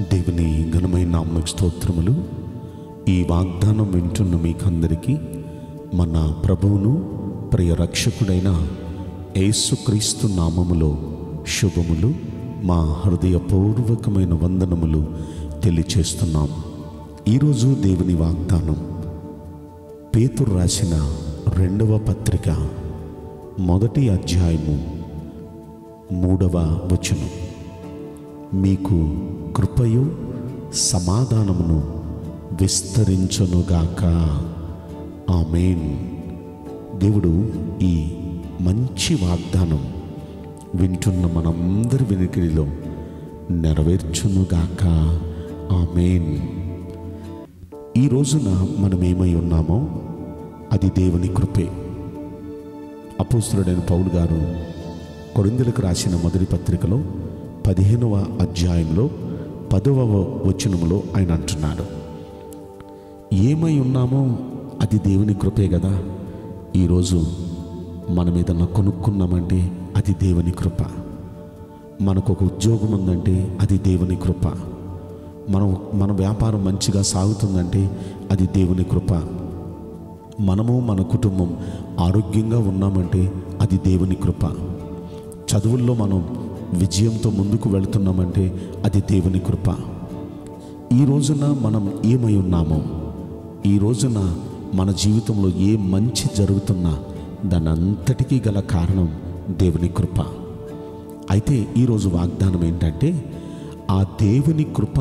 దేవుని ఘనమైన నామకు స్తోత్రములు ఈ వాగ్దానం వింటున్న మీకందరికీ మన ప్రభువును ప్రియ రక్షకుడైన యేసుక్రీస్తు నామములో శుభములు మా హృదయపూర్వకమైన వందనములు తెలియచేస్తున్నాం ఈరోజు దేవుని వాగ్దానం పేతురు రాసిన రెండవ పత్రిక మొదటి అధ్యాయము మూడవ వచనం మీకు కృపయు సమాధానమును విస్తరించునుగాక ఆమెన్ దేవుడు ఈ మంచి వాగ్దానం వింటున్న మనందరి వెనుకడిలో నెరవేర్చునుగాక ఆమెన్ ఈ రోజున మనం ఏమై ఉన్నామో అది దేవుని కృపే అపోస్తుడైన పౌలు గారు కొరిందులకు రాసిన మొదటి పత్రికలో పదిహేనవ అధ్యాయంలో పదవ వచనములో ఆయన అంటున్నాడు ఏమై ఉన్నామో అది దేవుని కృపే కదా ఈరోజు మనం ఏదన్నా కొనుక్కున్నామంటే అది దేవుని కృప మనకు ఒక ఉద్యోగం ఉందంటే అది దేవుని కృప మనం మన వ్యాపారం మంచిగా సాగుతుందంటే అది దేవుని కృప మనము మన కుటుంబం ఆరోగ్యంగా ఉన్నామంటే అది దేవుని కృప చదువుల్లో మనం విజయంతో ముందుకు వెళుతున్నామంటే అది దేవుని కృప ఈ రోజున మనం ఏమై ఉన్నామో ఈ రోజున మన జీవితంలో ఏ మంచి జరుగుతున్నా దాని అంతటికీ గల కారణం దేవుని కృప అయితే ఈరోజు వాగ్దానం ఏంటంటే ఆ దేవుని కృప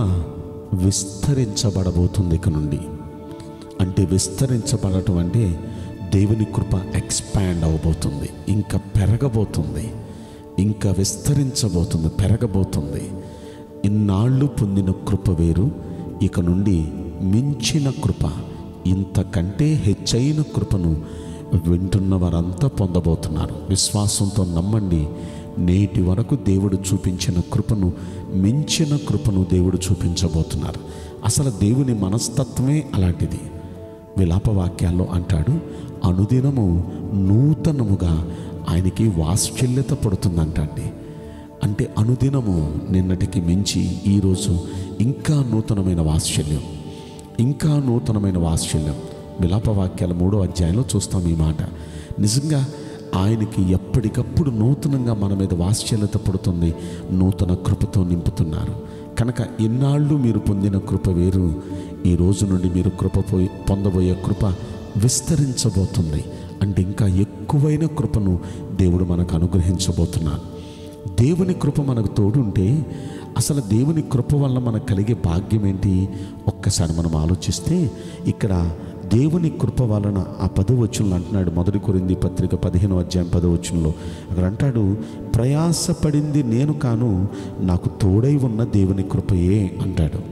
విస్తరించబడబోతుంది ఇక నుండి అంటే విస్తరించబడటం అంటే దేవుని కృప ఎక్స్పాండ్ అవబోతుంది ఇంకా పెరగబోతుంది ఇంకా విస్తరించబోతుంది పెరగబోతుంది ఇన్నాళ్ళు పొందిన కృప వేరు ఇక నుండి మించిన కృప ఇంతకంటే హెచ్చైన కృపను వింటున్న వారంతా పొందబోతున్నారు విశ్వాసంతో నమ్మండి నేటి వరకు దేవుడు చూపించిన కృపను మించిన కృపను దేవుడు చూపించబోతున్నారు అసలు దేవుని మనస్తత్వమే అలాంటిది విలాపవాక్యాల్లో అంటాడు అనుదినము నూతనముగా ఆయనకి వాత్సల్యత పడుతుందంటండి అంటే అనుదినము నిన్నటికి మించి ఈరోజు ఇంకా నూతనమైన వాత్సల్యం ఇంకా నూతనమైన వాత్సల్యం విలాపవాక్యాల మూడో అధ్యాయంలో చూస్తాం ఈ మాట నిజంగా ఆయనకి ఎప్పటికప్పుడు నూతనంగా మన మీద వాత్సల్యత పడుతుంది నూతన కృపతో నింపుతున్నారు కనుక ఇన్నాళ్ళు మీరు పొందిన కృప వేరు ఈ రోజు నుండి మీరు కృప పోయి పొందబోయే కృప విస్తరించబోతుంది అంటే ఇంకా ఎక్కువైన కృపను దేవుడు మనకు అనుగ్రహించబోతున్నాడు దేవుని కృప మనకు తోడుంటే అసలు దేవుని కృప వల్ల మనకు కలిగే భాగ్యం ఏంటి ఒక్కసారి మనం ఆలోచిస్తే ఇక్కడ దేవుని కృప వలన ఆ పదవచనంలో అంటున్నాడు మొదటి కొరింది పత్రిక పదిహేను అధ్యాయం పదవచనంలో అక్కడ అంటాడు ప్రయాసపడింది నేను కాను నాకు తోడై ఉన్న దేవుని కృపయే అంటాడు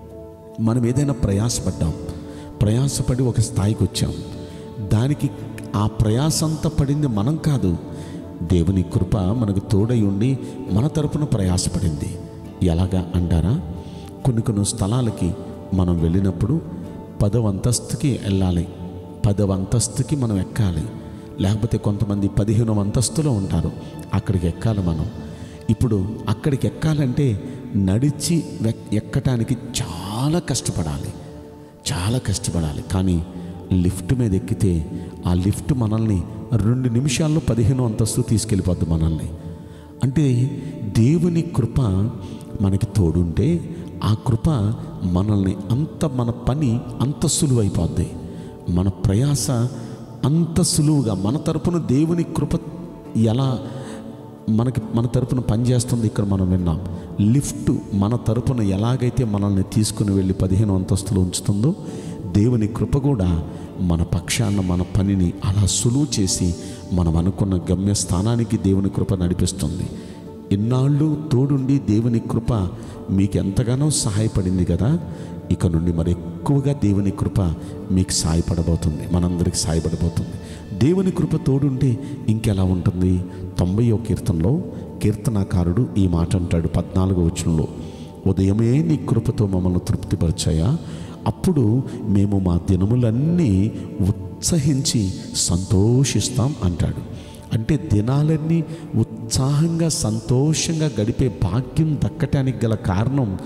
మనం ఏదైనా ప్రయాసపడ్డాం ప్రయాసపడి ఒక స్థాయికి వచ్చాం దానికి ఆ ప్రయాస అంతా పడింది మనం కాదు దేవుని కృప మనకు తోడై ఉండి మన తరపున ప్రయాసపడింది ఎలాగా అంటారా కొన్ని కొన్ని స్థలాలకి మనం వెళ్ళినప్పుడు పదవ అంతస్తుకి వెళ్ళాలి పదవ అంతస్తుకి మనం ఎక్కాలి లేకపోతే కొంతమంది పదిహేనవ అంతస్తులో ఉంటారు అక్కడికి ఎక్కాలి మనం ఇప్పుడు అక్కడికి ఎక్కాలంటే నడిచి వెక్- ఎక్కటానికి చాలా కష్టపడాలి చాలా కష్టపడాలి కానీ లిఫ్ట్ మీద ఎక్కితే ఆ లిఫ్ట్ మనల్ని రెండు నిమిషాల్లో పదిహేను అంతస్తు తీసుకెళ్ళిపోద్ది మనల్ని అంటే దేవుని కృప మనకి తోడుంటే ఆ కృప మనల్ని అంత మన పని అంత సులువైపోద్ది మన ప్రయాస అంత సులువుగా మన తరపున దేవుని కృప ఎలా మనకి మన తరపున పనిచేస్తుంది ఇక్కడ మనం విన్నాం లిఫ్ట్ మన తరపున ఎలాగైతే మనల్ని తీసుకుని వెళ్ళి పదిహేను అంతస్తులు ఉంచుతుందో దేవుని కృప కూడా మన పక్షాన మన పనిని అలా సులువు చేసి మనం అనుకున్న గమ్యస్థానానికి దేవుని కృప నడిపిస్తుంది ఇన్నాళ్ళు తోడుండి దేవుని కృప మీకు ఎంతగానో సహాయపడింది కదా ఇక నుండి మరి ఎక్కువగా దేవుని కృప మీకు సాయపడబోతుంది మనందరికి సాయపడబోతుంది దేవుని కృప తోడుంటే ఇంకెలా ఉంటుంది తొంభై కీర్తనలో కీర్తనాకారుడు ఈ మాట అంటాడు పద్నాలుగో వచనంలో ఉదయమే నీ కృపతో మమ్మల్ని తృప్తిపరిచాయా అప్పుడు మేము మా దినములన్నీ ఉత్సహించి సంతోషిస్తాం అంటాడు అంటే దినాలన్నీ ఉత్సాహంగా సంతోషంగా గడిపే భాగ్యం దక్కటానికి గల కారణం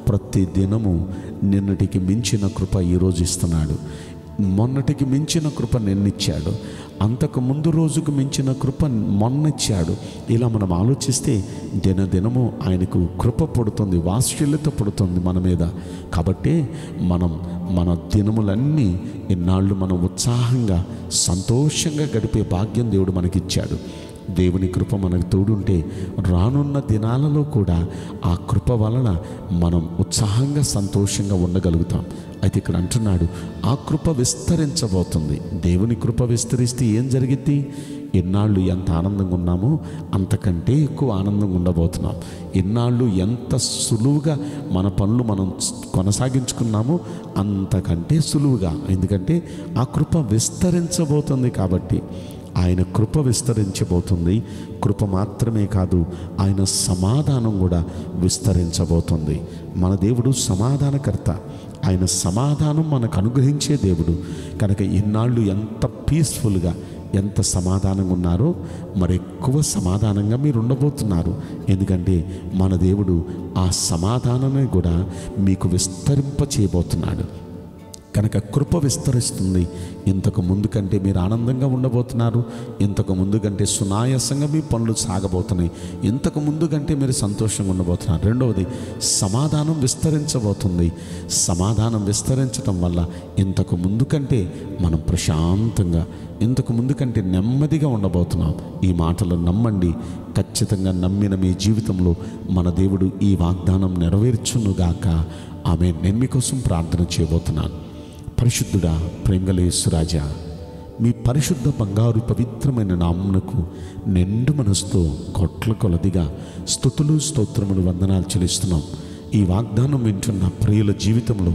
ప్రతి దినము నిన్నటికి మించిన కృప ఈరోజు ఇస్తున్నాడు మొన్నటికి మించిన కృప నిన్నిచ్చాడు అంతకు ముందు రోజుకు మించిన కృప మొన్నిచ్చాడు ఇలా మనం ఆలోచిస్తే దినదినము ఆయనకు కృప పడుతుంది వాత్సల్యత పడుతుంది మన మీద కాబట్టి మనం మన దినములన్నీ ఇన్నాళ్ళు మనం ఉత్సాహంగా సంతోషంగా గడిపే భాగ్యం దేవుడు మనకిచ్చాడు దేవుని కృప మనకు తోడుంటే రానున్న దినాలలో కూడా ఆ కృప వలన మనం ఉత్సాహంగా సంతోషంగా ఉండగలుగుతాం అయితే ఇక్కడ అంటున్నాడు ఆ కృప విస్తరించబోతుంది దేవుని కృప విస్తరిస్తే ఏం జరిగిద్ది ఎన్నాళ్ళు ఎంత ఆనందంగా ఉన్నామో అంతకంటే ఎక్కువ ఆనందంగా ఉండబోతున్నాం ఎన్నాళ్ళు ఎంత సులువుగా మన పనులు మనం కొనసాగించుకున్నామో అంతకంటే సులువుగా ఎందుకంటే ఆ కృప విస్తరించబోతుంది కాబట్టి ఆయన కృప విస్తరించబోతుంది కృప మాత్రమే కాదు ఆయన సమాధానం కూడా విస్తరించబోతుంది మన దేవుడు సమాధానకర్త ఆయన సమాధానం మనకు అనుగ్రహించే దేవుడు కనుక ఇన్నాళ్ళు ఎంత పీస్ఫుల్గా ఎంత సమాధానంగా ఉన్నారో మరి ఎక్కువ సమాధానంగా మీరు ఉండబోతున్నారు ఎందుకంటే మన దేవుడు ఆ సమాధానాన్ని కూడా మీకు విస్తరింప చేయబోతున్నాడు కనుక కృప విస్తరిస్తుంది ఇంతకు ముందు కంటే మీరు ఆనందంగా ఉండబోతున్నారు ఇంతకు ముందు కంటే సునాయాసంగా మీ పనులు సాగబోతున్నాయి ఇంతకు ముందు కంటే మీరు సంతోషంగా ఉండబోతున్నారు రెండవది సమాధానం విస్తరించబోతుంది సమాధానం విస్తరించడం వల్ల ఇంతకు ముందు కంటే మనం ప్రశాంతంగా ఇంతకు ముందు కంటే నెమ్మదిగా ఉండబోతున్నాం ఈ మాటలు నమ్మండి ఖచ్చితంగా నమ్మిన మీ జీవితంలో మన దేవుడు ఈ వాగ్దానం నెరవేర్చునుగాక ఆమె నేను మీకోసం ప్రార్థన చేయబోతున్నాను పరిశుద్ధుడా ప్రేమలేసురాజా మీ పరిశుద్ధ బంగారు పవిత్రమైన నామునకు నిండు మనసుతో కొట్ల కొలదిగా స్థుతులు స్తోత్రములు వందనాలు చెల్లిస్తున్నాం ఈ వాగ్దానం వింటున్న ప్రియుల జీవితంలో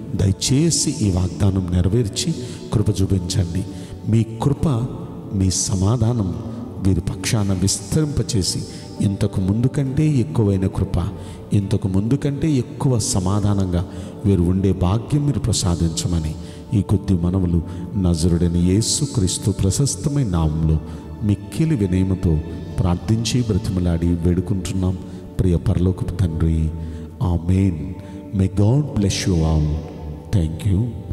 దయచేసి ఈ వాగ్దానం నెరవేర్చి కృప చూపించండి మీ కృప మీ సమాధానం వీరి పక్షాన విస్తరింపచేసి ఇంతకు ముందు కంటే ఎక్కువైన కృప ఇంతకు ముందు కంటే ఎక్కువ సమాధానంగా వీరు ఉండే భాగ్యం మీరు ప్రసాదించమని ఈ కొద్ది మనవులు నజరుడని యేసు క్రీస్తు ప్రశస్తమైన నామంలో మిక్కిలి వినయముతో ప్రార్థించి బ్రతిమలాడి వేడుకుంటున్నాం ప్రియ పరలోకపు తండ్రి amen may God bless you all thank you